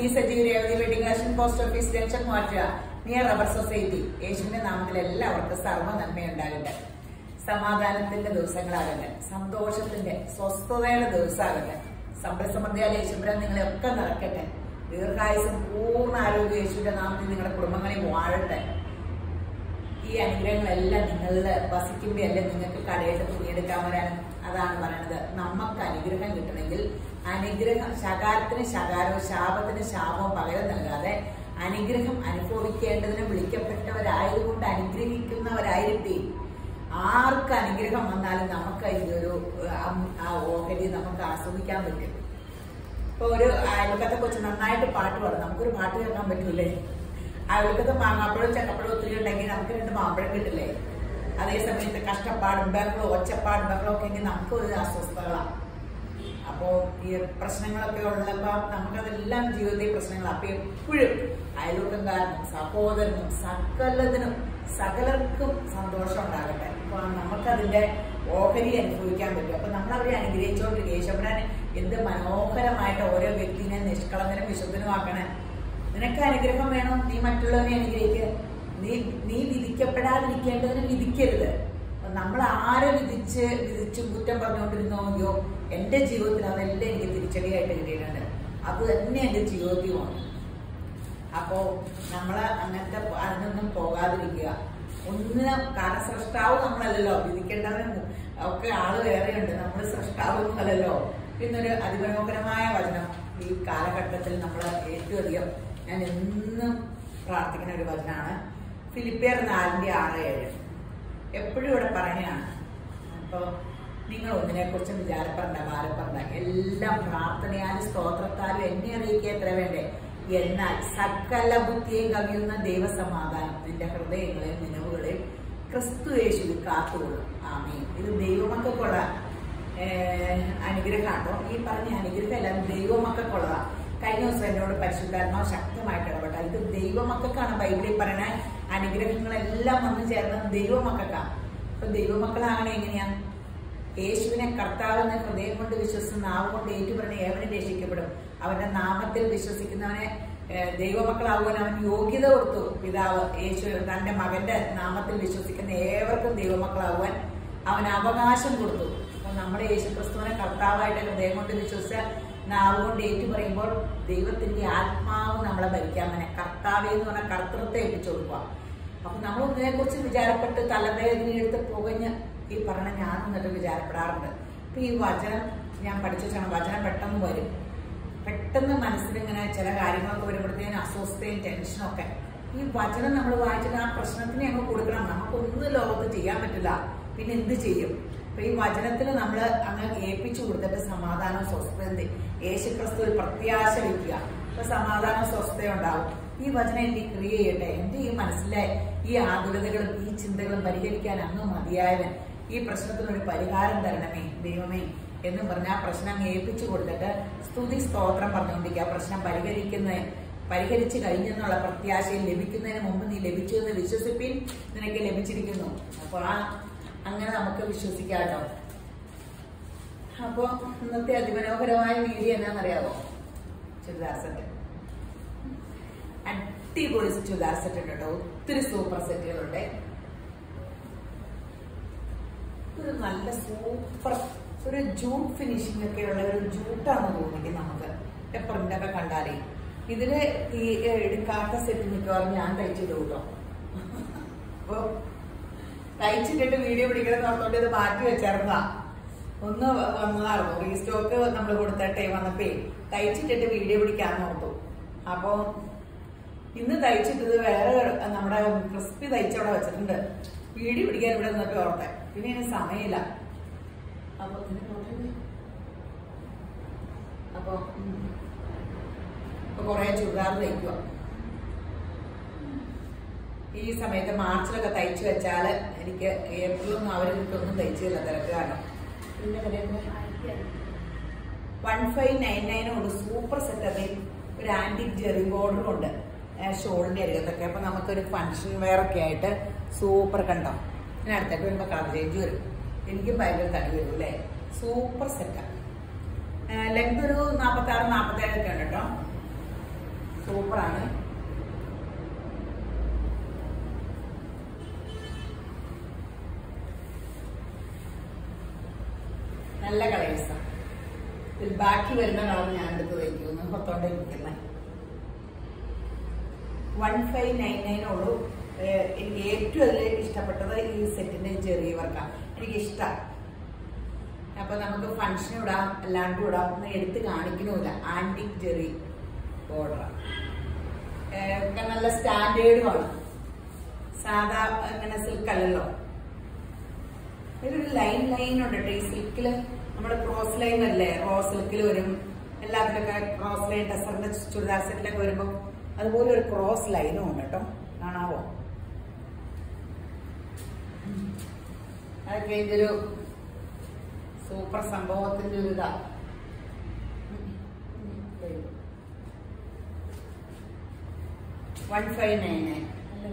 Shri Sajeev Revathi wedding collection post office junction മാറ്റുക near rubber society യേശുവിന്റെ നാമത്തിൽ എല്ലാവർക്കും സർവ്വ നന്മയുണ്ടാകട്ടെ സമാധാനത്തിന്റെ ദിവസങ്ങളാകട്ടെ സന്തോഷത്തിന്റെ സ്വസ്ഥതയുടെ ദിവസമാകട്ടെ സമ്പൽസമൃദ്ധിയാൽ യേശുപുരം നിങ്ങളെ ഒക്കെ നടക്കട്ടെ ദീർഘായുസും പൂർണ്ണ ആരോഗ്യ യേശുവിന്റെ നാമത്തിൽ നിങ്ങളുടെ കുടുംബങ്ങളിൽ വാഴട്ടെ ഈ അനുഗ്രഹങ്ങളെല്ലാം നിങ്ങളിൽ വസിക്കുമ്പോൾ അല്ലേ നിങ്ങൾക്ക് കടയിട്ട് തുണിയെടുക്കാൻ വരാനും അതാണ് പറയണത് നമുക്ക് അനുഗ്രഹം കിട്ടണമെങ്കിൽ അനുഗ്രഹം ശകാരത്തിന് ശകാരവും ശാപത്തിന് ശാപവും പകരം നൽകാതെ അനുഗ്രഹം അനുഭവിക്കേണ്ടതിന് വിളിക്കപ്പെട്ടവരായതുകൊണ്ട് അനുഗ്രഹിക്കുന്നവരായിരിക്കും ആർക്ക് അനുഗ്രഹം വന്നാലും നമുക്ക് അതിന്റെ ഒരു ആ- ആ ഓഹരി നമുക്ക് ആസ്വദിക്കാൻ പറ്റും ഇപ്പൊ ഒരു അയൽവക്കത്തെ കൊച്ച് നന്നായിട്ട് പാട്ട് പാടും നമുക്കൊരു പാട്ട് കേൾക്കാൻ പറ്റൂലേ അയൽവക്കത്തെ മാങ്ങാപ്പഴം ചക്കപ്പഴം ഒത്തിരി ഉണ്ടെങ്കിൽ നമുക്ക് രണ്ട് മാമ്പഴം കിട്ടില്ലേ അതേ സമയത്ത് കഷ്ടപ്പാടും ബഹളവും ഒച്ചപ്പാടും ബഹളവും ഒക്കെ എങ്കിൽ നമുക്ക് ഒരു അസ്വസ്ഥതകളാണ് അപ്പോ ഈ പ്രശ്നങ്ങളൊക്കെ ഉള്ളപ്പോ നമുക്കതെല്ലാം ജീവിതത്തിൽ പ്രശ്നങ്ങളാണ് അപ്പൊ എപ്പോഴും അയൽവക്കംകാരനും സഹോദരനും സകലതിനും സകലർക്കും സന്തോഷം ഉണ്ടാകട്ടെ അപ്പൊ നമുക്കതിന്റെ ഓഹരി അനുഭവിക്കാൻ പറ്റും അപ്പൊ നമ്മൾ അവരെ അനുഗ്രഹിച്ചുകൊണ്ടിരിക്കുക യേശവനാൻ എന്ത് മനോഹരമായിട്ട് ഓരോ വ്യക്തിനെ നിഷ്കളങ്കനും വിശുദ്ധനുമാക്കണേ നിനക്ക് അനുഗ്രഹം വേണം നീ മറ്റുള്ളവരെ അനുഗ്രഹിക്കുക നീ നീ വിധിക്കപ്പെടാതിരിക്കേണ്ടതിന് വിധിക്കരുത് അപ്പൊ നമ്മൾ ആരെ വിധിച്ച് വിധിച്ചും കുറ്റം പറഞ്ഞുകൊണ്ടിരുന്നോ അയ്യോ എന്റെ ജീവിതത്തിൽ അതെല്ലാം എനിക്ക് തിരിച്ചടിയായിട്ട് കിട്ടിയിട്ടുണ്ട് അത് തന്നെ എന്റെ ജീവിതത്തിലുമാണ് അപ്പോ നമ്മള് അങ്ങനത്തെ അതിനൊന്നും പോകാതിരിക്കുക ഒന്നിനും കാരണം സൃഷ്ടാവ് നമ്മളല്ലല്ലോ വിധിക്കേണ്ടവനും ഒക്കെ ആള് വേറെയുണ്ട് നമ്മൾ സൃഷ്ടാവൊന്നും അല്ലല്ലോ പിന്നൊരു അതിമനോഹരമായ വചനം ഈ കാലഘട്ടത്തിൽ നമ്മൾ ഏറ്റവും അധികം ഞാൻ എന്നും പ്രാർത്ഥിക്കുന്ന ഒരു വചനമാണ് ഫിലിപ്പിയർ നാലിന്റെ ആറ് ഏഴ് എപ്പോഴും ഇവിടെ പറയുകയാണ് അപ്പോൾ നിങ്ങൾ ഒന്നിനെ കുറിച്ചും വിചാരപ്പെടണ്ട ഭാരപ്പെടണ്ട എല്ലാം പ്രാർത്ഥനയാലും സ്തോത്രത്താലും എന്നെ അറിയിക്കുക എത്ര വേണ്ടേ എന്നാൽ സകല ബുദ്ധിയെ കവിയുന്ന ദൈവസമാധാനം നിന്റെ ഹൃദയങ്ങളെയും നിലവുകളെയും ക്രിസ്തു യേശുവിൽ കാത്തുകൊള്ളും ആമേ ഇത് ദൈവമക്കൾക്കുള്ള അനുഗ്രഹമാട്ടോ ഈ പറഞ്ഞ അനുഗ്രഹം എല്ലാം ദൈവമക്കൾക്കുള്ളതാ കഴിഞ്ഞ ദിവസം എന്നോട് പരിശുദ്ധാത്മാവ് ശക്തമായിട്ട് ഇടപെട്ട ഇത് ദൈവമക്കൾക്കാണ് ബൈബിളിൽ പറയുന്ന അനുഗ്രഹങ്ങളെല്ലാം വന്നു ചേർന്നത് ദൈവമക്കൾക്കാണ് അപ്പൊ ദൈവമക്കളാകണേ എങ്ങനെയാ യേശുവിനെ കർത്താവെന്ന ഹൃദയം കൊണ്ട് വിശ്വസിക്കുന്ന നാവ് കൊണ്ട് ഏറ്റുപറഞ്ഞ ഏവനും രക്ഷിക്കപ്പെടും അവന്റെ നാമത്തിൽ വിശ്വസിക്കുന്നവനെ ഏഹ്, ദൈവമക്കളാകുവാൻ അവൻ യോഗ്യത കൊടുത്തു പിതാവ് യേശു തന്റെ മകന്റെ നാമത്തിൽ വിശ്വസിക്കുന്ന ഏവർക്കും ദൈവമക്കളാകുവാൻ അവൻ അവകാശം കൊടുത്തു അപ്പൊ നമ്മുടെ യേശു ക്രിസ്തുവിനെ കർത്താവായിട്ട് ഹൃദയം കൊണ്ട് വിശ്വസിച്ച നാവ് കൊണ്ട് ഏറ്റു പറയുമ്പോൾ ദൈവത്തിന്റെ ആത്മാവ് നമ്മളെ ഭരിക്കാൻ തന്നെ കർത്താവെ എന്ന് പറഞ്ഞ കർത്തൃത്വം ഏൽപ്പിച്ചു കൊടുക്കുക അപ്പൊ നമ്മൾ ഒന്നിനെ കുറിച്ച് വിചാരപ്പെട്ട് തലവേദന എടുത്ത് പുകഞ്ഞ് ഈ പറഞ്ഞ ഞാൻ എന്നിട്ട് വിചാരപ്പെടാറുണ്ട് അപ്പൊ ഈ വചനം ഞാൻ പഠിച്ചു വെച്ചാണ് വചനം പെട്ടെന്ന് വരും പെട്ടെന്ന് മനസ്സിലിങ്ങനെ ചില കാര്യങ്ങളൊക്കെ വരുമ്പോഴത്തേനും അസ്വസ്ഥയും ടെൻഷനും ഒക്കെ ഈ വചനം നമ്മൾ വായിച്ചിട്ട് ആ പ്രശ്നത്തിനെ അങ്ങ് കൊടുക്കണം നമുക്കൊന്നും ലോകത്ത് ചെയ്യാൻ പറ്റില്ല പിന്നെ എന്ത് ചെയ്യും അപ്പൊ ഈ വചനത്തിൽ നമ്മൾ അങ്ങ് ഏൽപ്പിച്ചു കൊടുത്തിട്ട് സമാധാനവും സ്വസ്ഥതയും യേശു ക്രിസ്തുവിൽ പ്രത്യാശ വയ്ക്കുക അപ്പൊ സമാധാനവും സ്വസ്ഥയും ഉണ്ടാവും ഈ വചനം എനിക്ക് ക്രിയ ചെയ്യട്ടെ എന്റെ ഈ മനസ്സിലെ ഈ ആകുലതകളും ഈ ചിന്തകളും പരിഹരിക്കാൻ അങ്ങ് മതിയായവൻ ഈ പ്രശ്നത്തിനൊരു പരിഹാരം തരണമേ ദൈവമേ എന്ന് പറഞ്ഞ ആ പ്രശ്നം അങ്ങ് ഏൽപ്പിച്ചു കൊടുത്തിട്ട് സ്തുതി സ്തോത്രം പറഞ്ഞുകൊണ്ടിരിക്കുക ആ പ്രശ്നം പരിഹരിക്കുന്ന പരിഹരിച്ചു കഴിഞ്ഞെന്നുള്ള പ്രത്യാശയിൽ ലഭിക്കുന്നതിന് മുമ്പ് നീ ലഭിച്ചു എന്ന് വിശ്വസിപ്പിൻ നിനക്ക് ലഭിച്ചിരിക്കുന്നു അപ്പൊ ആ അങ്ങനെ നമുക്ക് വിശ്വസിക്കാം കേട്ടോ അപ്പൊ ഇന്നത്തെ അതിമനോഹരമായ വീഡിയോ എന്നാണെന്നറിയാവോ ചുരിദാർ സെറ്റ് അടിപൊളി ചുരിദാർ സെറ്റ് ഉണ്ട് കേട്ടോ ഒത്തിരി സൂപ്പർ സെറ്റുകളുണ്ട് ഒരു നല്ല സൂപ്പർ ഒരു ജൂട്ട് ഫിനിഷിംഗ് ഒക്കെ ഉള്ള ഒരു ജൂട്ടാണ് തോന്നിക്കുന്നത് നമുക്ക് പ്രിന്റ് ഒക്കെ കണ്ടാലേ ഇതില് ഈ എടുക്കാത്ത സെറ്റ് മിക്കവാറും ഞാൻ തയ്ച്ചിട്ട് കേട്ടോ അപ്പൊ തയ്ച്ചിട്ടിട്ട് വീഡിയോ പിടിക്കണം ഓർത്തോണ്ട് ഇത് മാറ്റി വെച്ചായിരുന്നതാ ഒന്ന് വന്നതായിരുന്നു റീസ്റ്റോക്ക് നമ്മൾ കൊടുത്തിട്ടേ വന്നപ്പേ തയ്ച്ചിട്ടിട്ട് വീഡിയോ പിടിക്കാന്ന് ഓർത്തു അപ്പൊ ഇന്ന് തയ്ച്ചിട്ടത് വേറെ നമ്മുടെ ക്രിസ്പി തയ്ച്ചവിടെ വെച്ചിട്ടുണ്ട് വീഡിയോ പിടിക്കാൻ ഇവിടെ നിന്നപ്പോ ഓർത്തെ പിന്നെ ഇതിന് സമയമില്ല അപ്പൊ ഇതിന് പോട്ടെ. അപ്പൊ ഉം. ഇപ്പൊ കൊറേ ചുരിദാർ തയ്ക്കുക ഈ സമയത്ത് മാർച്ചിലൊക്കെ തയ്ച്ചു വെച്ചാല് എനിക്ക് ഏപ്രിലൊന്നും അവർ കിട്ടൊന്നും തയ്ച്ചില്ല തിരക്കാണ് പിന്നെ വൺ ഫൈവ് നയൻ നയനും ഉണ്ട് സൂപ്പർ സെറ്റ് അതെ ഒരു ആന്റിക് ജെറി ബോർഡറും ഉണ്ട് ഷോളിന്റെ അരികത്തൊക്കെ അപ്പൊ നമുക്കൊരു ഫംഗ്ഷൻ വെയർ ഒക്കെ ആയിട്ട് സൂപ്പർ കണ്ടോ ഞാൻ അടുത്തേക്ക് വരുമ്പോ കളർ ചേഞ്ച് വരും എനിക്കും ഭയങ്കര തടി വരും അല്ലേ സൂപ്പർ സെറ്റാ ലെങ്ത് ഒരു നാപ്പത്തി ആറ് നാപ്പത്തി ഏഴൊക്കെ ഉണ്ട് കേട്ടോ സൂപ്പറാണ് നല്ല കളേഴ്സാണ് ഇതിൽ ബാക്കി വരുന്ന കളർ ഞാൻ എടുത്ത് വയ്ക്കുന്നു പത്തോണ്ട് ഇരിക്കുന്നത് വൺ ഫൈവ് നയൻ നയൻ ഉള്ളൂ ഏഹ് എനിക്ക് ഏറ്റവും അതിൽ ഇഷ്ടപ്പെട്ടത് ഈ സെറ്റിന്റെ ചെറിയ വർക്കാണ് എനിക്ക് ഇഷ്ടം അപ്പൊ നമുക്ക് ഫംഗ്ഷൻ ഇടാം അല്ലാണ്ടും ഇടാം ഒന്ന് എടുത്ത് കാണിക്കണമില്ല ആന്റിക് ജെറി ബോർഡർ ഒക്കെ നല്ല സ്റ്റാൻഡേർഡുമാണ് സാധാ ഇങ്ങനെ സിൽക്ക് അല്ലല്ലോ ഇതൊരു ലൈൻ ലൈൻ ഉണ്ട് കേട്ടോ ഈ സിൽക്കില് നമ്മുടെ ക്രോസ് ലൈൻ അല്ലേ റോ സിൽക്കിൽ വരും എല്ലാത്തിലൊക്കെ ക്രോസ് ലൈൻ ടെസറിന്റെ ചുരിദാർ സെറ്റിലൊക്കെ വരുമ്പോൾ അതുപോലെ ഒരു ക്രോസ് ലൈനും ഉണ്ട് കേട്ടോ കാണാവോ അതൊക്കെ ഇതൊരു സൂപ്പർ സംഭവത്തിന്റെ ഒരു ഇതാ വൺ ഫൈവ് നയൻ നയൻ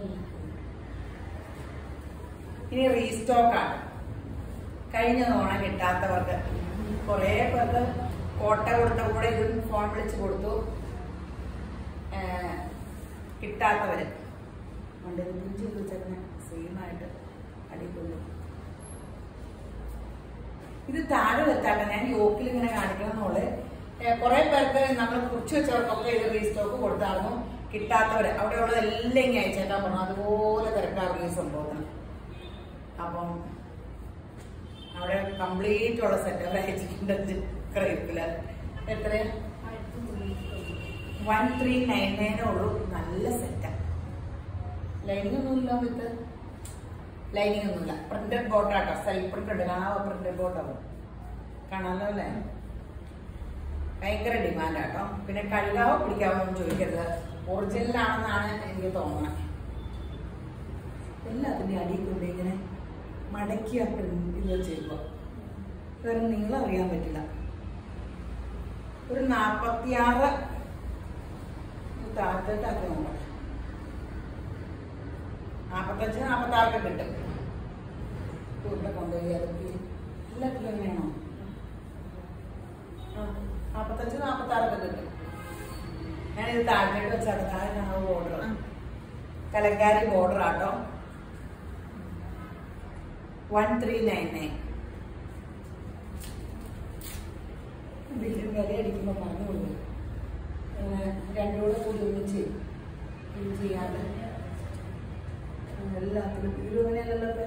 ഇനി റീസ്റ്റോക്ക് ആണ് കഴിഞ്ഞ തവണ കിട്ടാത്തവർക്ക് കുറെ പേർക്ക് കോട്ട കൊടുത്ത കൂടെ ഇത് ഫോൺ വിളിച്ച് കൊടുത്തു ഏഹ് കിട്ടാത്തവര് അതുകൊണ്ട് ഇത് പിഞ്ച് വെച്ചതിന് സെയിമായിട്ട് അടിക്കൊള്ളു ഇത് താഴെ വെച്ചാട്ടെ ഞാൻ യോക്കിൽ ഇങ്ങനെ കാണിക്കണം എന്നുള്ളത് കുറെ പേർക്ക് നമ്മൾ കുറിച്ച് വെച്ചവർക്കൊക്കെ ഇത് റീസ്റ്റോക്ക് കൊടുത്തായിരുന്നു കിട്ടാത്തവര് അവിടെ ഉള്ളതെല്ലാം ഇങ്ങനെ അയച്ചേക്കാൻ പറഞ്ഞു അതുപോലെ തിരക്കാറുണ്ട് ഈ സംഭവത്തിന് അപ്പം അവിടെ കംപ്ലീറ്റ് ഉള്ള സെറ്റ് അവർ അയച്ചിട്ടുണ്ട് ക്രൈപ്പില് എത്ര വൺ ത്രീ നയൻ നയനേ ഉള്ളൂ നല്ല സെറ്റാ ലൈനിങ് ഒന്നുമില്ല വിത്ത് ലൈനിങ് ഒന്നുമില്ല പ്രിന്റഡ് ബോട്ടാട്ടോ സെൽഫ് പ്രിന്റഡ് കാണാവോ പ്രിന്റഡ് ബോട്ടാവും കാണാമല്ലോ അല്ലേ ഭയങ്കര ഡിമാൻഡാട്ടോ പിന്നെ കഴുകാവോ പിടിക്കാവോ എന്ന് ചോദിക്കരുത് ഒറിജിനൽ ആണെന്നാണ് എനിക്ക് തോന്നുന്നത് എല്ലാത്തിൻ്റെ അടിയിൽ കൊണ്ട് ഇങ്ങനെ മടക്കിയ പ്രിന്റ് ഇത് ചെയ്യുമ്പോൾ വേറെ നീളം അറിയാൻ പറ്റില്ല ഒരു നാൽപ്പത്തിയാറ് താഴത്തോട്ടാക്കി നോക്കാം നാൽപ്പത്തഞ്ച് നാൽപ്പത്താറൊക്കെ കിട്ടും ഇവിടെ കൊണ്ടുപോയി അതൊക്കെ എല്ലാത്തിലും വേണോ നാൽപ്പത്തഞ്ച് നാൽപ്പത്താറൊക്കെ കിട്ടും ഞാനിത് താഴത്തോട്ട് വെച്ചാൽ താഴെ കാണാൻ ബോർഡർ കലങ്കാരി ബോർഡർ ആട്ടോ വൺ ത്രീ നയൻ നയൻ ബില്ലും വില അടിക്കുമ്പോൾ മറന്നുള്ളൂ രണ്ടുകൂടെ കൂടി ഒന്നിച്ച് ഇത് ചെയ്യാതെ എല്ലാത്തിനും ഇരുപതിനല്ലല്ലോ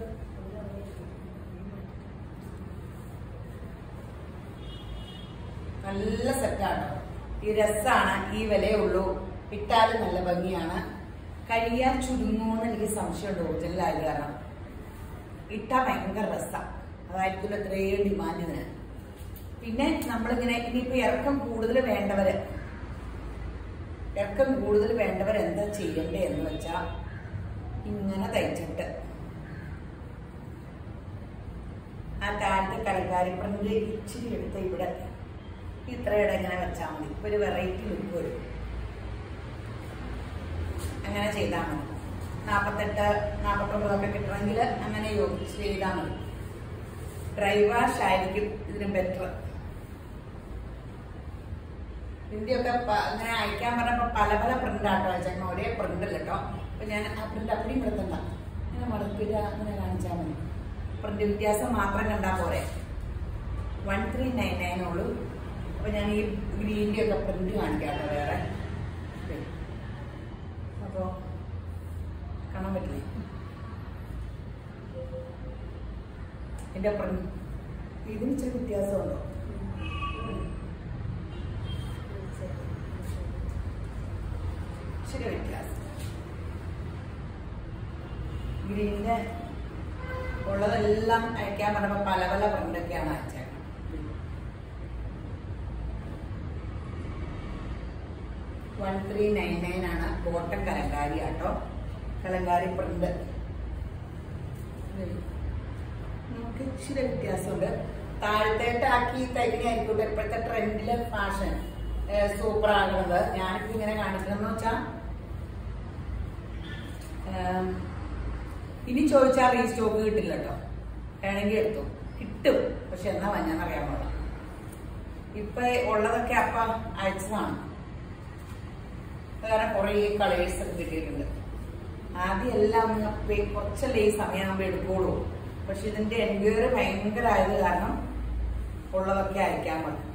നല്ല സെറ്റാണ് ഈ രസാണ് ഈ വിലയേ ഉള്ളൂ ഇട്ടാലും നല്ല ഭംഗിയാണ് കഴിയാൻ ചുരുങ്ങുമെന്ന് എനിക്ക് സംശയമുണ്ട് ഒറിജിനലായത് കാരണം ഇട്ടാ ഭയങ്കര രസമാണ് അതായിരിക്കും എത്രയും ഡിമാൻഡ് ഇതിന് പിന്നെ നമ്മളിങ്ങനെ ഇനിയിപ്പോ ഇറക്കം കൂടുതൽ വേണ്ടവര് ഇറക്കം കൂടുതൽ വേണ്ടവർ എന്താ ചെയ്യണ്ടേ എന്ന് വെച്ചാ ഇങ്ങനെ തയ്ച്ചിട്ട് ആ താഴത്തെ കലങ്കാരി പ്രിന്റ് ഇച്ചിരി എടുത്ത് ഇവിടെ ഇത്രയുടെ ഇങ്ങനെ വെച്ചാൽ മതി ഒരു വെറൈറ്റി ലുക്ക് വരും അങ്ങനെ ചെയ്താൽ മതി നാൽപ്പത്തെട്ട് നാൽപ്പത്തൊമ്പതൊക്കെ കിട്ടണമെങ്കിൽ അങ്ങനെ യോജിച്ച് ചെയ്താൽ മതി ഡ്രൈ വാഷ് ആയിരിക്കും ഇതിന് ബെറ്റർ ഇന്ത്യയൊക്കെ അങ്ങനെ അയക്കാൻ പറഞ്ഞപ്പോ പല പല പ്രിന്റ് ആട്ടോ അയച്ചേക്കണം ഒരേ പ്രിന്റ് അല്ല കേട്ടോ അപ്പൊ ഞാൻ ആ പ്രിന്റ് അപ്പടിയും എടുത്തണ്ട അങ്ങനെ മടക്കില്ല അങ്ങനെ കാണിച്ചാൽ മതി പ്രിന്റ് വ്യത്യാസം മാത്രം കണ്ടാൽ പോരെ വൺ ത്രീ നയൻ നയൻ ഉള്ളൂ അപ്പൊ ഞാൻ ഈ ഗ്രീൻ്റെ ഒക്കെ പ്രിന്റ് കാണിക്കാം കേട്ടോ വേറെ അപ്പോ കാണാൻ പറ്റില്ലേ എന്റെ പ്രിന്റ് ഇതിന് ഇച്ചിരി വ്യത്യാസമുണ്ടോ ഇച്ചിരി വ്യത്യാസം ഗ്രീനിന്റെ ഉള്ളതെല്ലാം അയക്കാൻ പറഞ്ഞപ്പോ പല പല പ്രിന്റൊക്കെയാണ് അയച്ചേക്കുന്നത് വൺ ത്രീ നയൻ നയൻ ആണ് ബോട്ടം കലങ്കാരി ആട്ടോ കലങ്കാരി പ്രിന്റ് നമുക്ക് ഇച്ചിരി വ്യത്യാസമുണ്ട് താഴത്തേട്ടാക്കി തൈക്കിനെ ആയിക്കോട്ടെ ഇപ്പോഴത്തെ ട്രെൻഡിലെ ഫാഷൻ സൂപ്പർ ആകുന്നത് ഞാനിപ്പോ ഇങ്ങനെ കാണിക്കണമെന്ന് വെച്ചാ ഏം, ഇനി ചോദിച്ചാൽ റീസ്റ്റോക്ക് കിട്ടില്ല കേട്ടോ വേണമെങ്കിൽ എടുത്തു കിട്ടും പക്ഷെ എന്നാ വഞ്ഞാന്നറിയാൻ പാടില്ല ഇപ്പൊ ഉള്ളതൊക്കെ അപ്പ അയച്ചതാണ് കാരണം കുറേ കളേഴ്സ് ഒക്കെ കിട്ടിയിട്ടുണ്ട് ആദ്യം എല്ലാം ഒന്ന് വെ- കുറച്ചല്ലേ ഈ സമയമാകുമ്പോൾ എടുക്കുള്ളൂ പക്ഷെ ഇതിന്റെ എൻക്വയറി ഭയങ്കര ആയത് കാരണം ഉള്ളതൊക്കെ അയക്കാൻ പറ്റും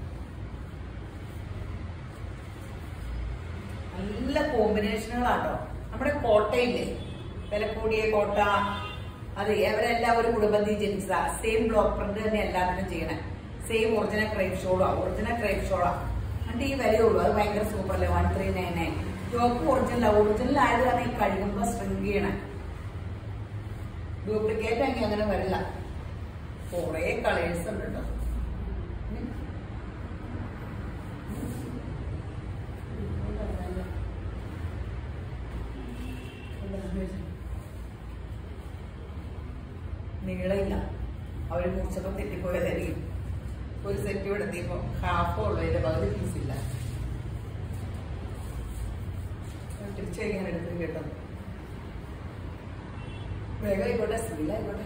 നല്ല കോമ്പിനേഷനുകളാട്ടോ നമ്മുടെ കോട്ടയില്ലേ വില കൂടിയ കോട്ട അത് അവരെല്ലാം ഒരു കുടുംബത്തിൽ ജനിച്ചതാ സെയിം ബ്ലോക്ക് പ്രിന്റ് തന്നെ എല്ലാത്തിനും ചെയ്യണേ സെയിം ഒറിജിനൽ ക്രൈപ്പ് ഷോളാ ഒറിജിനൽ ക്രൈപ്പ് ഷോളാ എന്നിട്ട് ഈ വിലയുള്ളൂ അത് ഭയങ്കര സൂപ്പർ അല്ലേ one three nine nine top original original ആയത് കാരണം ഈ കഴുകുമ്പോ സ്ട്രിങ് ചെയ്യണേ ഡ്യൂപ്ലിക്കേറ്റ് ആണെങ്കിൽ അങ്ങനെ വരില്ല കുറേ കളേഴ്സ് ഉണ്ട് കേട്ടോ നീളമില്ല അവര് മുറിച്ചപ്പോ തെറ്റിപ്പോയതായിരിക്കും ഒരു സെറ്റ് എടുത്തിപ്പോ ഹാഫ് ഉള്ളു അതിന്റെ പകുതി പീസ് ഇല്ല തിരിച്ചെങ്ങനെ എടുത്ത് കേട്ടോ വേഗം ആയിക്കോട്ടെ സ്ത്രീലായിക്കോട്ടെ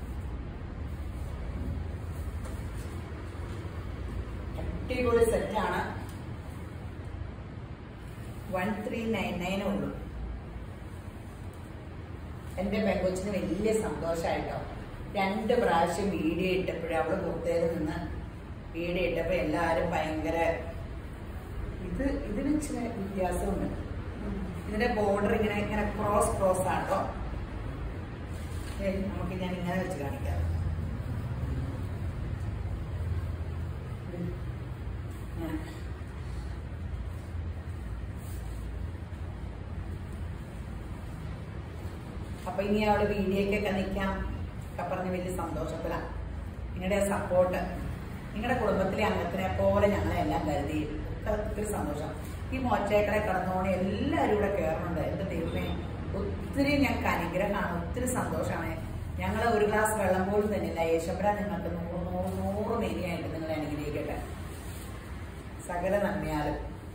അടിപൊളി സെറ്റാണ് വൺ ത്രീ നയൻ നയനേ ഉള്ളൂ എന്റെ പെങ്കൊച്ചിന് വലിയ സന്തോഷമായിട്ടോ രണ്ട് പ്രാവശ്യം വീഡിയോ ഇട്ടപ്പോഴും അവള് പുറത്തേക്ക് നിന്ന് വീഡിയോ ഇട്ടപ്പോ എല്ലാരും ഭയങ്കര ഇത് ഇതിന് ഇച്ചിരി വ്യത്യാസമുണ്ട് ഇതിന്റെ ബോർഡർ ഇങ്ങനെ ഇങ്ങനെ ക്രോസ് ക്രോസ് ആട്ടോ ഏ, നമുക്ക് ഞാൻ ഇങ്ങനെ വെച്ച് കാണിക്കാം ഇത് ഞാൻ അപ്പൊ ഇനി അവിടെ വീഡിയോക്കൊക്കെ നിൽക്കാം ഒക്കെ പറഞ്ഞ് വലിയ സന്തോഷത്തിലാണ് നിങ്ങളുടെ സപ്പോർട്ട് നിങ്ങളുടെ കുടുംബത്തിലെ അംഗത്തിനെ പോലെ ഞങ്ങളെ എല്ലാം കരുതി ഒക്കെ ഒത്തിരി സന്തോഷം ഈ മോച്ചേക്കടെ കടന്നോണി എല്ലാവരും ഇവിടെ കയറുന്നുണ്ട് എന്റെ ദൈവമേ ഒത്തിരി ഞങ്ങൾക്ക് അനുഗ്രഹമാണ് ഒത്തിരി സന്തോഷമാണ് ഞങ്ങൾ ഒരു ഗ്ലാസ് വെള്ളം പോലും തന്നില്ല യേശമ്പര നിങ്ങൾക്ക് നൂറ് നൂറ് നൂറ് മേനിയായിട്ട് നിങ്ങളെ അനുഗ്രഹിക്കട്ടെ സകല നന്മയാലും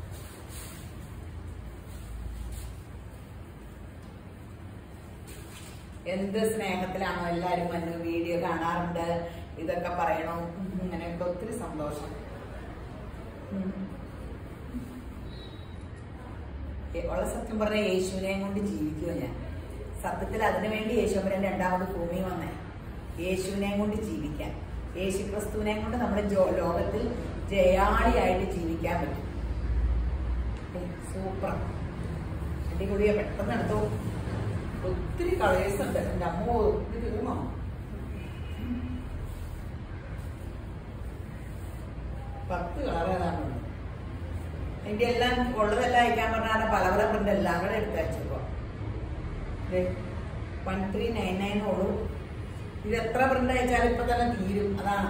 എന്ത് സ്നേഹത്തിലാണോ എല്ലാരും വന്ന് വീഡിയോ കാണാറുണ്ട് ഇതൊക്കെ പറയണം ഉം, അങ്ങനെയൊക്കെ ഒത്തിരി സന്തോഷം ഉം. ഏ- ഉള്ള സത്യം പറഞ്ഞ യേശുവിനെയും കൊണ്ട് ജീവിക്കുമോ ഞാൻ സത്യത്തിൽ അതിനു വേണ്ടി യേശുവരൻ രണ്ടാമത് ഭൂമി വന്നേ യേശുവിനെയും കൊണ്ട് ജീവിക്കാൻ യേശു ക്രിസ്തുവിനെയും കൊണ്ട് നമ്മുടെ ജോ- ലോകത്തിൽ ജയാളിയായിട്ട് ജീവിക്കാൻ പറ്റും സൂപ്പർ അടിപൊളിയെ പെട്ടെന്ന് എടുത്തു ഒത്തിരി കളേഴ്സ് ഉണ്ട് എന്റെ അമ്മോ ഇത് തീർന്നോ പത്ത് കളർ ഏതാണ്ട് എന്റെ എല്ലാം ഉള്ളതെല്ലാം അയക്കാൻ പറഞ്ഞാൽ പല പല പ്രിന്റ് എല്ലാം കൂടെ എടുത്ത് അയച്ചപ്പോ വൺ ത്രീ നയൻ നയൻ ഉള്ളൂ ഇത് എത്ര പ്രിന്റ് അയച്ചാലും ഇപ്പൊ തന്നെ തീരും അതാണ്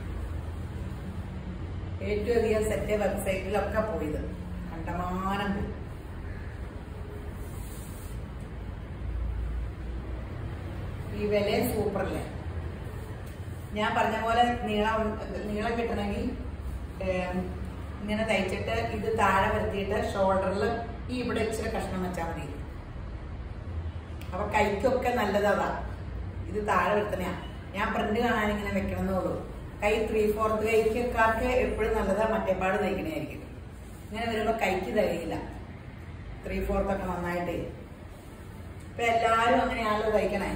ഏറ്റവും അധികം സെറ്റ് വെബ്സൈറ്റിലൊക്കെ പോയത് കണ്ടമാനം പോയി ഈ വിലയും സൂപ്പറല്ലേ ഞാൻ പറഞ്ഞ പോലെ നീളം നീളം കിട്ടണമെങ്കിൽ ഏം, ഇങ്ങനെ തയ്ച്ചിട്ട് ഇത് താഴെ വരുത്തിയിട്ട് ഷോൾഡറിൽ ഈ ഇവിടെ ഇച്ചിരി കഷ്ണം വെച്ചാൽ മതി അപ്പൊ കൈക്കൊക്കെ നല്ലതതാ ഇത് താഴെ വരുത്തണയാ ഞാൻ പ്രിന്റ് കാണാൻ ഇങ്ങനെ വെക്കണമെന്നേ ഉള്ളൂ കൈ ത്രീ ഫോർത്ത് കൈക്കൊക്കെ എപ്പോഴും നല്ലതാ മറ്റേപ്പാട് തയ്ക്കണയായിരിക്കും ഇങ്ങനെ വരുമ്പോ കൈക്ക് തികയില്ല ത്രീ ഫോർത്ത് ഒക്കെ നന്നായിട്ടേ ഇപ്പൊ എല്ലാരും അങ്ങനെയാണല്ലോ തയ്ക്കണേ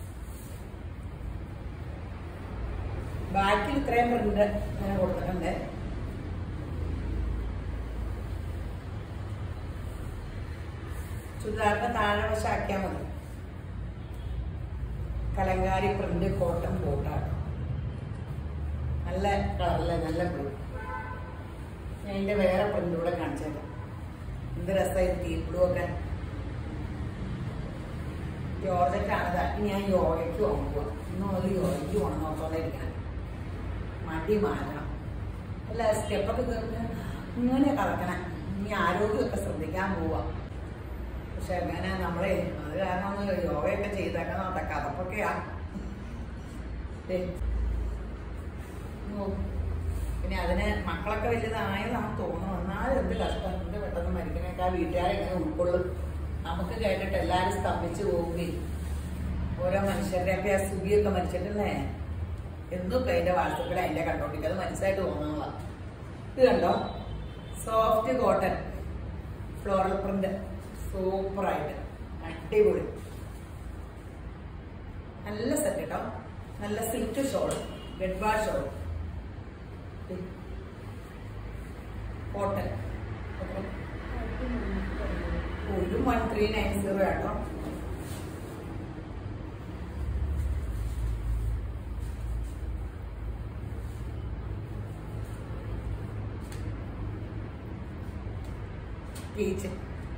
ബാക്കിൽ ഇത്രയും പ്രിന്റ് ഇങ്ങനെ കൊടുത്തിട്ടുണ്ട് ചുരിദാറിന്റെ താഴെ വശാക്കിയാൽ മതി കലങ്കാരി പ്രിന്റ് കോട്ടൺ ബോട്ടാണ് നല്ല കളറല്ലേ നല്ല ബ്ലൂ ഞാൻ ഇതിന്റെ വേറെ പ്രിന്റ് കൂടെ കാണിച്ചേക്കാം എന്ത് രസമായി തീ ബ്ലൂ ഒക്കെ ജോർജറ്റാണ് ഇനി ഞാൻ യോഗയ്ക്ക് പോകുക ഇന്നും ഒരു യോഗയ്ക്ക് പോകണം നോക്കാതെ ഇരിക്കണം മടി മാറ്റണം അല്ല സ്റ്റെപ്പൊക്കെ തീർന്ന് ഇങ്ങനെ കളക്കണം ഇനി ആരോഗ്യമൊക്കെ ശ്രദ്ധിക്കാൻ പോവാ പക്ഷെ അങ്ങനെ നമ്മളെ അത് കാരണം ഒന്ന് യോഗയൊക്കെ ചെയ്തേക്കാൻ നോക്കാം കഥപ്പൊക്കെയാ ദേ. ഓ. പിന്നെ അതിന് മക്കളൊക്കെ വലുതായതാണ് തോന്നുന്നു എന്നാലും എന്ത് കഷ്ടം എന്ത് പെട്ടെന്ന് മരിക്കണേക്കാ വീട്ടുകാരെങ്ങനെ ഉൾക്കൊള്ളും നമുക്ക് കേട്ടിട്ട് എല്ലാരും സ്തംഭിച്ചു പോവുകയും ഓരോ മനുഷ്യരുടെ ഒക്കെ ആ സുഖിയൊക്കെ മരിച്ചിട്ടില്ലേ എന്നും ഇപ്പൊ അതിന്റെ വാട്സപ്പിൽ അതിന്റെ കണ്ടോണ്ടിരിക്കും അത് മനസ്സായിട്ട് തോന്നുന്നുള്ള ഇത് കണ്ടോ സോഫ്റ്റ് കോട്ടൺ ഫ്ലോറൽ പ്രിന്റ് സൂപ്പറായിട്ട് അടിപൊളി നല്ല സെറ്റ് കേട്ടോ നല്ല സിൽക്ക് ഷോൾ ഗഡ്വാ ഷോൾ കോട്ടൺ ഒരു വൺ ത്രീ നയൻ സീറോ ആട്ടോ പീച്ച്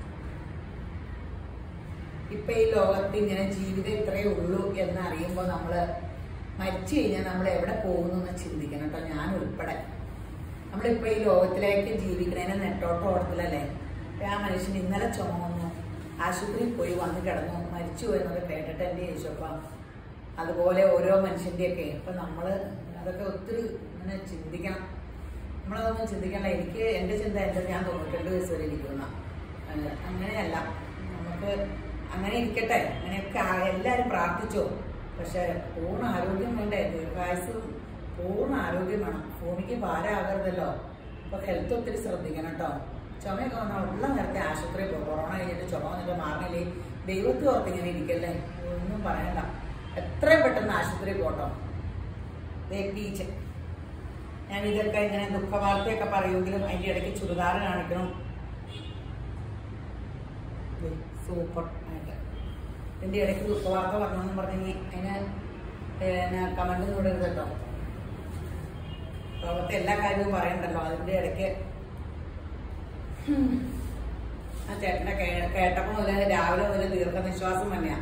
ഇപ്പൊ ഈ ലോകത്ത് ഇങ്ങനെ ജീവിതം ഇത്രയേ ഉള്ളൂ എന്ന് അറിയുമ്പോൾ നമ്മള് മരിച്ചു കഴിഞ്ഞാൽ നമ്മൾ എവിടെ പോകുന്നു എന്ന് ചിന്തിക്കണം കേട്ടോ ഞാൻ ഉൾപ്പെടെ നമ്മളിപ്പോ ഈ ലോകത്തിലേക്ക് ജീവിക്കണേന് നെട്ടോട്ട ഓടത്തിലല്ലേ ഇപ്പൊ ആ മനുഷ്യൻ ഇന്നലെ ചുമന്നു ആശുപത്രിയിൽ പോയി വന്ന് കിടന്നു മരിച്ചു എന്നൊക്കെ കേട്ടിട്ട് എന്റെ യേശോപ്പ അതുപോലെ ഓരോ മനുഷ്യന്റെയൊക്കെ ഇപ്പൊ നമ്മള് അതൊക്കെ ഒത്തിരി ഇങ്ങനെ ചിന്തിക്കണം നമ്മളതൊന്നും ചിന്തിക്കണ്ട എനിക്ക് എന്റെ ചിന്ത എന്റെ ഞാൻ തൊണ്ണൂറ്റിരണ്ട് വയസ്സ് വരെ ഇരിക്കുന്ന അഹ് അങ്ങനെയല്ല നമുക്ക് അങ്ങനെ ഇരിക്കട്ടെ അങ്ങനെയൊക്കെ ആ- എല്ലാവരും പ്രാർത്ഥിച്ചോ പക്ഷെ പൂർണ്ണ ആരോഗ്യം വേണ്ടേ ദീർഘായുസും പൂർണ്ണ ആരോഗ്യം വേണം ഭൂമിക്ക് ഭാരമാകരുതല്ലോ അപ്പൊ ഹെൽത്ത് ഒത്തിരി ശ്രദ്ധിക്കണം കേട്ടോ ചുമയൊക്കെ വന്നാൽ ഉള്ള നേരത്തെ ആശുപത്രിയിൽ പോകും കൊറോണ കഴിഞ്ഞിട്ട് ചുമ വന്നിട്ട് മാറില്ലേ ദൈവത്തെ ഓർത്ത് ഇങ്ങനെ ഇരിക്കല്ലേ ഒന്നും പറയണ്ട എത്രയും പെട്ടെന്ന് ആശുപത്രിയിൽ പോട്ടോ ദേ ടീച്ചർ ഞാൻ ഇതൊക്കെ ഇങ്ങനെ ദുഃഖവാർത്തയൊക്കെ പറയുമെങ്കിലും അതിന്റെ ഇടയ്ക്ക് ചുരിദാർ കാണിക്കണം ദേ, സൂപ്പർ ആയിട്ട് ഇതിന്റെ ഇടയ്ക്ക് ദുഃഖവാർത്ത പറഞ്ഞെന്ന് പറഞ്ഞെങ്കിൽ അതിന് കമന്റ് കൂടരുത് കേട്ടോ ലോകത്തെ എല്ലാ കാര്യവും പറയണ്ടല്ലോ അതിന്റെ ഇടയ്ക്ക് ഹും. ആ ചേട്ടന്റെ കേ- കേട്ടപ്പോ മുതൽ രാവിലെ മുതൽ ദീർഘനിശ്വാസം തന്നെയാ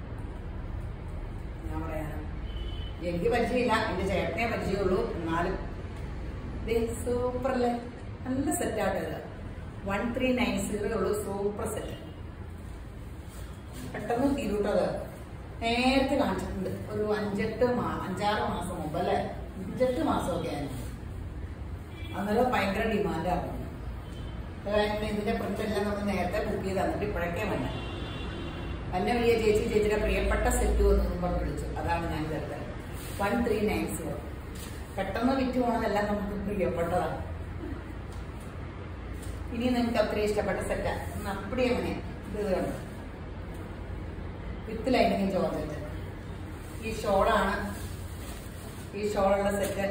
ഞാൻ പറയാനാ എനിക്ക് പരിചയമില്ല എന്റെ ചേട്ടനെ പരിചയമുള്ളൂ എന്നാലും സൂപ്പർ അല്ലേ നല്ല സെറ്റ് ആട്ടോ ഇത് വൺ ത്രീ നയൻ സീറോ ഉള്ളൂ സൂപ്പർ സെറ്റ് പെട്ടെന്ന് തീരൂട്ടത് നേരത്തെ കാണിച്ചിട്ടുണ്ട് ഒരു അഞ്ചെട്ട് മാ അഞ്ചാറ് മാസം മുമ്പ് അല്ലേ അഞ്ചെട്ട് മാസമൊക്കെ ആയിരുന്നു അന്നേരം ഭയങ്കര ഡിമാൻഡായിരുന്നു അതായത് ഇതിന്റെ പ്രിന്റ് എല്ലാം നമ്മൾ നേരത്തെ ബുക്ക് ചെയ്ത് തന്നിട്ട് ഇപ്പോഴൊക്കെ വന്നെ എന്നെ വലിയ ചേച്ചി ചേച്ചിയുടെ പ്രിയപ്പെട്ട സെറ്റ് വന്നു പറഞ്ഞ് വിളിച്ചു അതാണ് ഞാൻ ചേർത്തത് വൺ ത്രീ നയൻ സീറോ പെട്ടെന്ന് വിറ്റ് പോകണമെല്ലാം നമുക്ക് പ്രിയപ്പെട്ടതാണ് ഇനി നിങ്ങൾക്ക് അത്രയും ഇഷ്ടപ്പെട്ട സെറ്റാ അപ്പടി അങ്ങനെ ഇത് കണ്ടു വിത്ത് ലൈനിങ് ചോർന്നിട്ട് ഈ ഷോളാണ് ഈ ഷോളുള്ള സെറ്റ്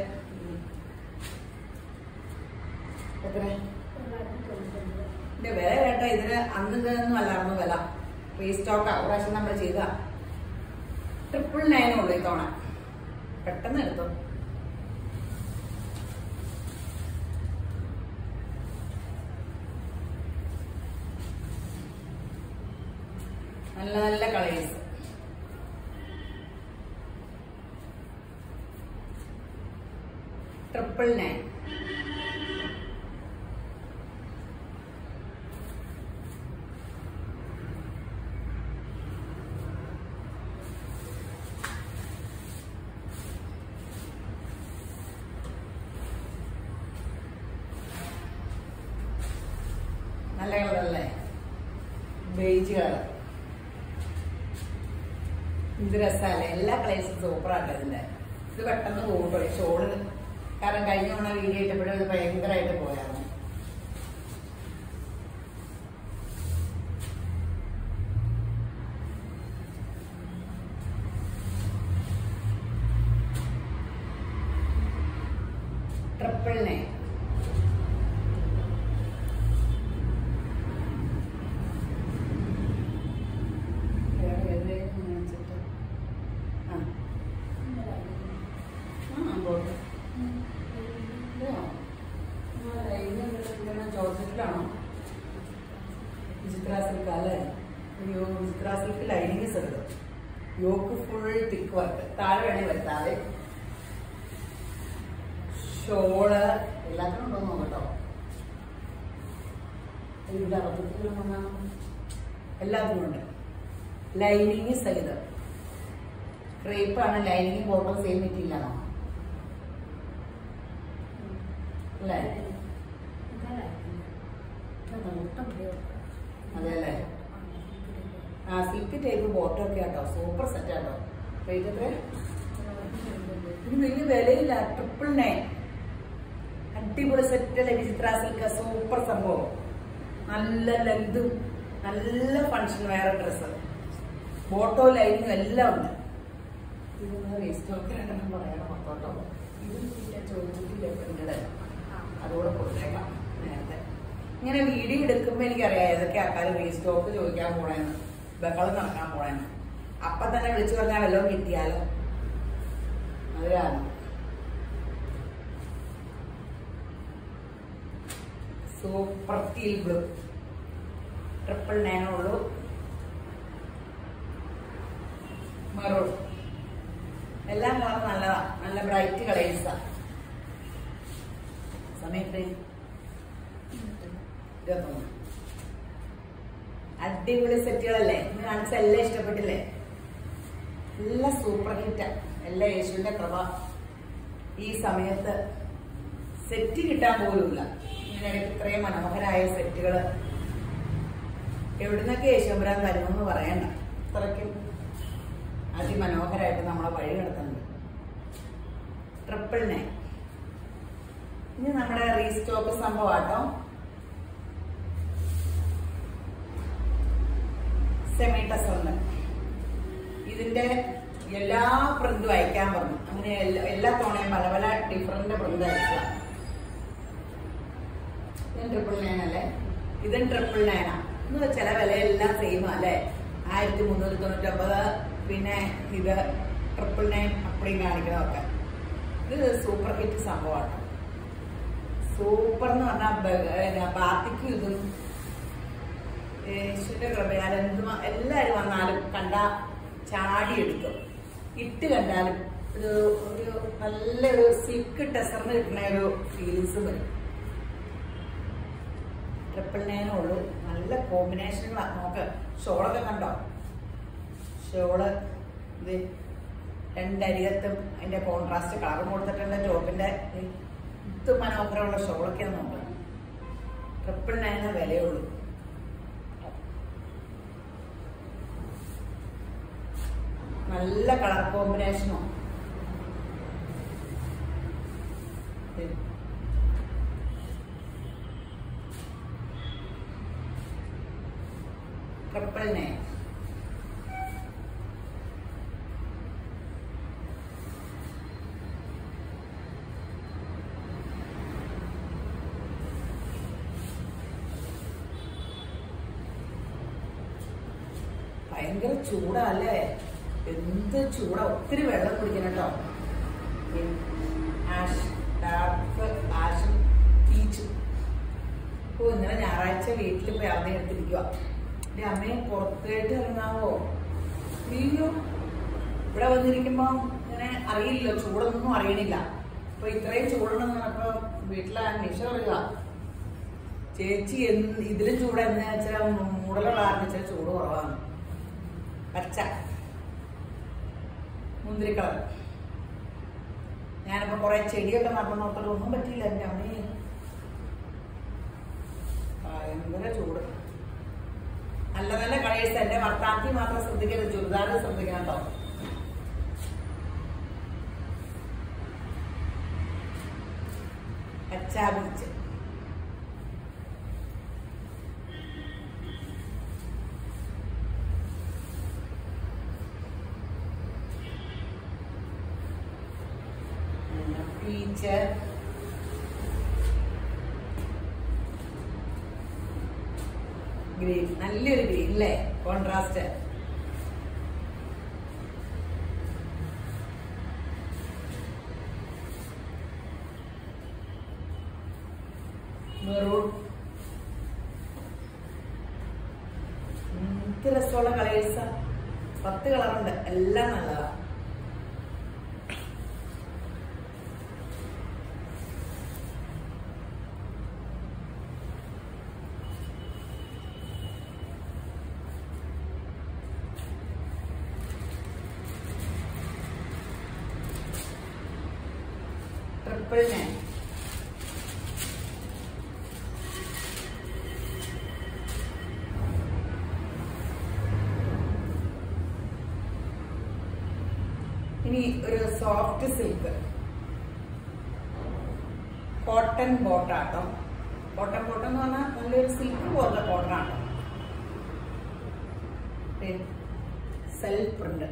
എത്ര ഇതിന്റെ വില കേട്ടോ ഇതിന് അന്ന് ഇതൊന്നും അല്ലായിരുന്നു വില റീസ്റ്റോക്കാ പ്രാവശ്യം നമ്മൾ ചെയ്ത ട്രിപ്പിൾ നയൻ ഉള്ളു ഇത്തവണ പെട്ടെന്ന് എടുത്തു നല്ല നല്ല കളേഴ്സ് ട്രിപ്പിൾ നയൻ നല്ല കളറല്ലേ ബേജ് കളർ ഇത് രസമല്ലേ എല്ലാ കളേഴ്സും സൂപ്പറാട്ടോ ഇതിന്റെ ഇത് പെട്ടെന്ന് പോകും ഷോള് കാരണം കഴിഞ്ഞ തവണ വീഡിയോ ഇട്ടപ്പോഴും ഇത് ഭയങ്കരമായിട്ട് പോയായിരുന്നു ട്രിപ്പിൾ നയൻ വേറെ ഏതെങ്കിലും കാണിച്ചിട്ട് ആ ആ ബോട്ട് ജോർജറ്റിലാണോ വിചിത്ര സിൽക്ക് അല്ലേ അയ്യോ വിചിത്ര silk lining set yoke full thick work താഴെ വേണേ വരുത്താതെ ഷോള് എല്ലാത്തിനും ഉണ്ടോ നോക്കട്ടോ ഇവിടെ അബദ്ധത്തിലും വന്നാ എല്ലാത്തിനും ഉണ്ട് ലൈനിങ് സഹിതം ക്രേപ്പാണ് ലൈനിങ് ബോട്ടം സെയിം മെറ്റീരിയലാണോ അല്ലേ അതെ അല്ലേ ആ സിൽക്ക് ടൈപ്പ് ബോട്ടം ഒക്കെ ആട്ടോ സൂപ്പർ സെറ്റ് ആട്ടോ റേറ്റ് എത്ര ഇതിന് വലിയ വിലയില്ല ട്രിപ്പിൾ നയൻ അടിപൊളി സെറ്റ് അല്ലേ വിചിത്ര സിൽക്ക് സൂപ്പർ സംഭവം നല്ല ലെങ്തും നല്ല ഫങ്ഷൻ വേറെ ഡ്രസ്സ് ബോട്ടോ ലൈനിങ് എല്ലാം ഉണ്ട് ഇതൊന്ന് റീസ്റ്റോക്ക് രണ്ടെണ്ണം പറയണം മൊത്തോട്ടോ ഇത് ഞാൻ ചോദിച്ചിട്ടില്ല പ്രിന്റഡ് അതുകൂടെ കൊടുത്തേക്കാം നേരത്തെ ഇങ്ങനെ വീഡിയോ എടുക്കുമ്പോൾ എനിക്കറിയാം ഏതൊക്കെ ആൾക്കാർ റീസ്റ്റോക്ക് ചോദിക്കാൻ പോണേന്ന് ബഹളം നടക്കാൻ പോണേന്ന് അപ്പൊ തന്നെ വിളിച്ചു പറഞ്ഞാൽ വല്ലതും കിട്ടിയാലോ അത് കാരണം സൂപ്പർ ടീൽ ബ്ലൂ ട്രിപ്പിൾ നയനേ ഉള്ളൂ മെറൂൺ എല്ലാം കളർ നല്ലതാ നല്ല ബ്രൈറ്റ് കളേഴ്സാ സമയത്ത് ഇരുപത്തൊന്ന് അടിപൊളി സെറ്റുകളല്ലേ ഇന്ന് കാണിച്ച എല്ലാം ഇഷ്ടപ്പെട്ടില്ലേ എല്ലാം സൂപ്പർ ഹിറ്റ് എല്ലാം യേശുവിന്റെ കൃപ ഈ സമയത്ത് സെറ്റ് കിട്ടാൻ പോലുമില്ല ഇങ്ങനെ ഇടയ്ക്ക് ഇത്രയും മനോഹരായ സെറ്റുകൾ എവിടുന്നൊക്കെ യേശുമ്പരാൻ വരുമെന്ന് പറയണ്ട അത്രയ്ക്കും അതിമനോഹരമായിട്ട് നമ്മളെ വഴി നടത്തുന്നുണ്ട് ട്രിപ്പിൾ നയൻ ഇനി നമ്മുടെ റീസ്റ്റോക്ക് സംഭവമാട്ടോ സെമീട്ടസ് ഉണ്ട് ഇതിന്റെ എല്ലാ പ്രിന്റും അയക്കാൻ പറഞ്ഞു അങ്ങനെ എല്ലാ- എല്ലാ തവണയും പല പല ഡിഫറെന്റ് പ്രിന്റ് അയക്കുക ഇതും ട്രിപ്പിൾ നയൻ അല്ലേ ഇതും ട്രിപ്പിൾ നയനാ എന്ന് വെച്ചാൽ വിലയെല്ലാം സെയിം അല്ലേ ആയിരത്തി മുന്നൂറ്റി തൊണ്ണൂറ്റൊമ്പത് പിന്നെ ഇത് ട്രിപ്പിൾ നയൻ അപ്പടിയും കാണിക്കുന്നതൊക്കെ ഇത് സൂപ്പർ ഹിറ്റ് സംഭവമാണ് സൂപ്പർ എന്ന് പറഞ്ഞാൽ പാർട്ടിക്കും ഇതും യേശുവിന്റെ കൃപയാൽ എന്തും എല്ലാവരും വന്നാലും കണ്ട ചാടി എടുക്കും ഇട്ട് കണ്ടാലും ഒരു ഒരു നല്ലൊരു സിൽക്ക് ടെസറിന് കിട്ടുന്ന ഒരു ഫീലിങ്സ് വരും ട്രിപ്പിൾ നയനേ ഉള്ളൂ നല്ല കോമ്പിനേഷനുകളാണ് നോക്ക് ഷോളൊക്കെ കണ്ടോ ഷോള് ഇത് രണ്ടരികത്തും അതിന്റെ കോൺട്രാസ്റ്റ് കളറും കൊടുത്തിട്ടുണ്ട് ടോപ്പിന്റെ ഇത് മനോഹരമുള്ള ഷോളൊക്കെയാണ് നോക്കുക ട്രിപ്പിൾ നയന് വിലയുള്ളൂ നല്ല കളർ കോമ്പിനേഷനോ ട്രിപ്പിൾ നയൻ ഭയങ്കര ചൂടാ അല്ലേ എന്ത് ചൂടാ ഒത്തിരി വെള്ളം കുടിക്കണം കേട്ടോ ആഷ് ഡാർക്ക് ആഷും പീച്ചും ഓ ഇന്നലെ ഞായറാഴ്ച വീട്ടിൽ പോയി അവധി എടുത്തിരിക്കുക എന്റെ അമ്മയെ പുറത്തേട്ട് ഇറങ്ങാവോ അയ്യോ ഇവിടെ വന്നിരിക്കുമ്പോ ഇങ്ങനെ അറിയില്ലല്ലോ ചൂടൊന്നും അറിയണില്ല അപ്പൊ ഇത്രയും ചൂടുണ്ടെന്ന് പറഞ്ഞപ്പോ വീട്ടിലെ നിഷ പറയുക ചേച്ചി എന്ത് ഇതിലും ചൂട് എന്ന് വെച്ചാൽ മൂടലുള്ള കാരണം ഇച്ചിരി ചൂട് കുറവാണ് പച്ച മുന്തിരി കളർ ഞാനിപ്പോ കുറെ ചെടിയൊക്കെ നടന്നു നോക്കിട്ട് ഒന്നും പറ്റിയില്ല എന്റെ അമ്മേ ഭയങ്കര ചൂട് നല്ല നല്ല കളേഴ്സ് എന്റെ ഭർത്താക്കി മാത്രം ശ്രദ്ധിക്കരുത് ചുരിദാർ ശ്രദ്ധിക്കണം കേട്ടോ പച്ച ബീച്ച് പീച്ച് ഗ്രീൻ നല്ലൊരു ഗ്രീൻ അല്ലേ കോൺട്രാസ്റ്റ് മെറൂൺ എന്ത് രസമുള്ള കളേഴ്സാ പത്ത് കളറുണ്ട് എല്ലാം നല്ലതാ ട്രിപ്പിൾ നയൻ ഇനി ഒരു സോഫ്റ്റ് സിൽക്ക് കോട്ടൺ ബോട്ടാട്ടോ കോട്ടൺ കോട്ടൺ എന്ന് പറഞ്ഞാൽ നല്ലൊരു സിൽക്ക് പോലത്തെ കോട്ടണാണ് സെൽഫ് പ്രിന്റ്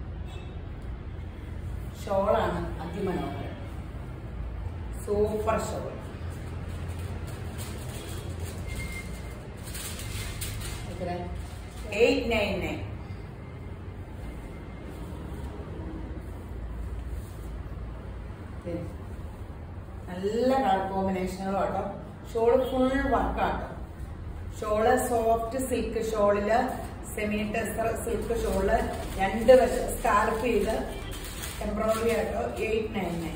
ഷോളാണ് അതിമനോഹരം super shawl eight nine nine നല്ല കളർ കോമ്പിനേഷനുകളും ആട്ടോ ഷോള് ഫുൾ വർക്കാട്ടോ ഷോള് സോഫ്റ്റ് സിൽക്ക് ഷോളില് സെമി ടെസ്റ്റർ സിൽക്ക് ഷോള് രണ്ട് വശം സ്കാർഫ് ചെയ്ത് എംബ്രോയിഡറി ആട്ടോ എയ്റ്റ് നയൻ നയൻ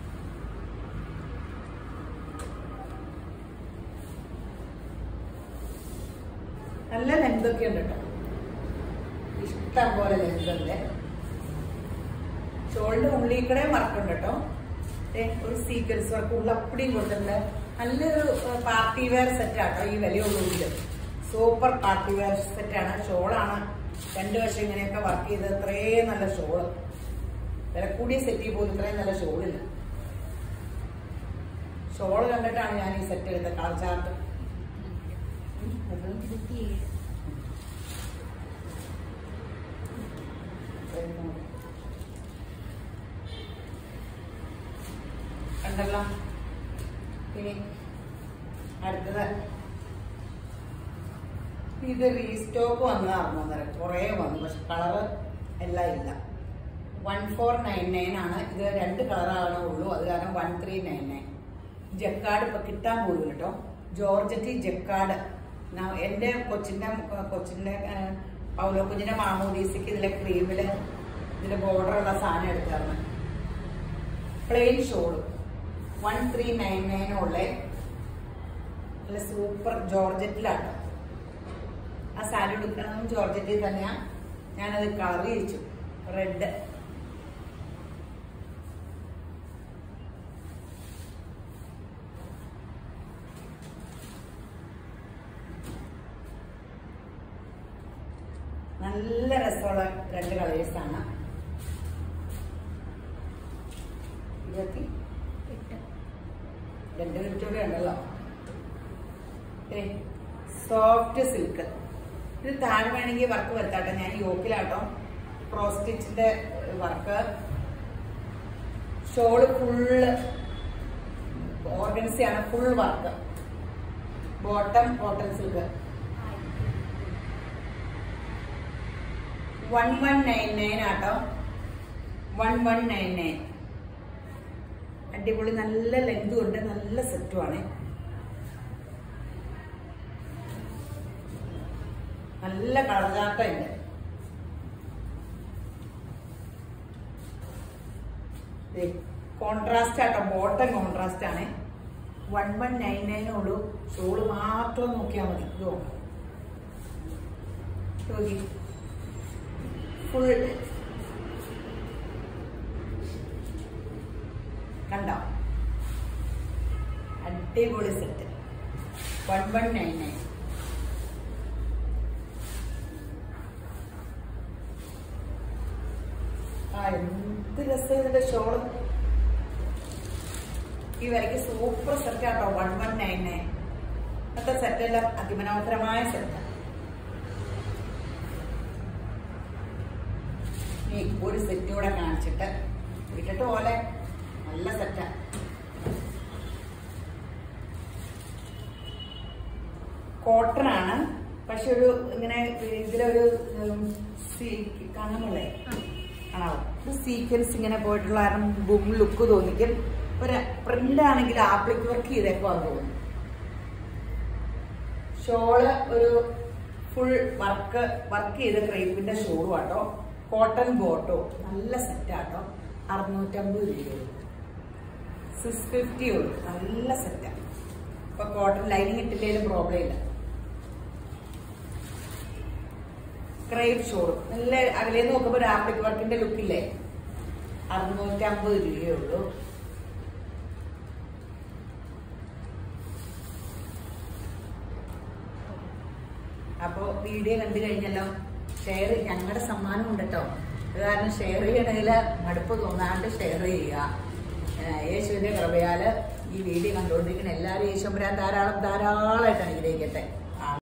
നല്ല ലെങ്ത് ഒക്കെ ഉണ്ട് കേട്ടോ ഇഷ്ടം പോലെ ലെങ്ത് ഉണ്ട് ഷോളിന്റെ ഉള്ളിൽ കൂടെ വർക്കുണ്ട് കേട്ടോ ദേ, ഒരു സീക്വൻസ് വർക്ക് ഉള്ളപ്പടിയും കൊടുത്തിട്ടുണ്ട് നല്ലൊരു പാർട്ടി വെയർ സെറ്റ് ആട്ടോ ഈ വിലയുള്ളൂരില് സൂപ്പർ പാർട്ടി വെയർ സെറ്റാണ് ഷോളാണ് രണ്ടു വർഷം ഇങ്ങനെയൊക്കെ വർക്ക് ചെയ്ത് ഇത്രയും നല്ല ഷോള് വില കൂടിയ സെറ്റിൽ പോലും ഇത്രയും നല്ല ഷോളില്ല ഷോള് കണ്ടിട്ടാണ് ഞാൻ ഈ സെറ്റ് എടുത്തത് കളർ ചാർട്ട് കണ്ടല്ലോ ഇനി അടുത്തത് ഇത് റീസ്റ്റോക്ക് വന്നതായിരുന്നു അന്നേരം കുറേ വന്നു പക്ഷെ കളറ് എല്ലാം ഇല്ല വൺ ഫോർ നയൻ നയൻ ആണ് ഇത് രണ്ട് കളറാണ് ഉള്ളൂ അത് കാരണം one three nine nine jacquard ഇപ്പൊ കിട്ടാൻ പോലും കേട്ടോ ജോർജറ്റി ജക്കാട് ന- എന്റെ കൊച്ചിന്റെ കൊച്ചിന്റെ ആ, പൗലോ കുഞ്ഞിന്റെ മാമോദീസയ്ക്ക് ഇതിലെ ക്രീമില് ഇതിന്റെ ബോർഡർ ഉള്ള സാധനം എടുത്തായിരുന്നു plain shawl one three nine nine ഉള്ള നല്ല സൂപ്പർ ജോർജറ്റിലാണ് ആ സാരി എടുക്കണം ജോർജറ്റിൽ തന്നെയാ ഞാനത് കളർ ചെയ്യിച്ചു റെഡ് നല്ല രസമുള്ള രണ്ട് കളേഴ്സാണ് ഇരുപത്തി രണ്ട് മിനിറ്റ് കൂടെ ഉണ്ടല്ലോ സോഫ്റ്റ് സിൽക്ക് ഇത് താഴെ വേണമെങ്കിൽ വർക്ക് വരുത്താട്ടെ ഞാൻ യോക്കിലാട്ടോ പ്രോസ്റ്റിച്ചിന്റെ വർക്ക് ഷോള് ഫുള്ള് ഓർഗൻസി ആണ് full work bottom cotton silk one one nine nine ആട്ടോ വൺ വൺ നയൻ നയൻ അടിപൊളി നല്ല ലെങ്തും ഉണ്ട് നല്ല സെറ്റുമാണ് നല്ല കളർ ചാട്ടം ഉണ്ട് കോൺട്രാസ്റ്റ് ആട്ടോ ബോട്ടം കോൺട്രാസ്റ്റ് ആണ് വൺ വൺ നയൻ നയനേ ഉള്ളൂ ഷോള് മാത്രം നോക്കിയാൽ മതി ഇത് നോക്കാം നോക്കി ഫുൾ കണ്ടോ അടിപൊളി set one one nine nine ആ എന്ത് രസം ഇതിന്റെ ഷോള് ഈ വരയ്ക്ക് സൂപ്പർ സെറ്റ് ആട്ടോ വൺ വൺ നയൻ നയൻ ഇന്നത്തെ സെറ്റ് എല്ലാം അതിമനോഹരമായ സെറ്റ് ഇനി ഒരു സെറ്റ് കൂടെ കാണിച്ചിട്ട് ഇട്ടിട്ട് പോലെ നല്ല സെറ്റാ കോട്ടൺ ആണ് പക്ഷെ ഒരു ഇങ്ങനെ ഇതിലൊരു ഉം, സീ- കാണാമല്ലേ കാണാമോ ഒരു സീക്വൻസ് ഇങ്ങനെ പോയിട്ടുള്ള കാരണം ബും ലുക്ക് തോന്നിക്കും ഒരു പ്രിന്റ് ആണെങ്കിൽ ആപ്ലിക് വർക്ക് ചെയ്തേക്കോ തോന്നും ഷോള് ഒരു ഫുൾ വർക്ക് വർക്ക് ചെയ്ത ക്രേപ്പിന്റെ ഷോളും ആട്ടോ കോട്ടൺ ബോട്ടോ നല്ല സെറ്റ് ആട്ടോ അറുന്നൂറ്റമ്പത് രൂപ സിക്സ് ഫിഫ്റ്റി ഉള്ളൂ നല്ല സെറ്റാ ഇപ്പൊ കോട്ടൺ ലൈനിങ് ഇട്ടില്ലേലും പ്രോബ്ലം ഇല്ല ക്രേപ്പ് ഷോളും നല്ല അകലെ നോക്കുമ്പോ ഒരു ആപ്ലിക് വർക്കിന്റെ ലുക്കില്ലേ അറുന്നൂറ്റമ്പത് രൂപയേ ഉള്ളൂ അപ്പോ വീഡിയോ കണ്ടു കഴിഞ്ഞല്ലോ ഷെയർ ഞങ്ങളുടെ സമ്മാനം ഉണ്ട് കേട്ടോ അത് കാരണം ഷെയർ ചെയ്യണമെങ്കിൽ മടുപ്പ് തോന്നാണ്ട് ഷെയർ ചെയ്യുക ഏഹ് യേശുവിന്റെ കൃപയാല് ഈ വീഡിയോ കണ്ടുകൊണ്ടിരിക്കുന്ന എല്ലാവരും യേശുമ്പരാൻ ധാരാളം ധാരാളമായിട്ട് അനുഗ്രഹിക്കട്ടെ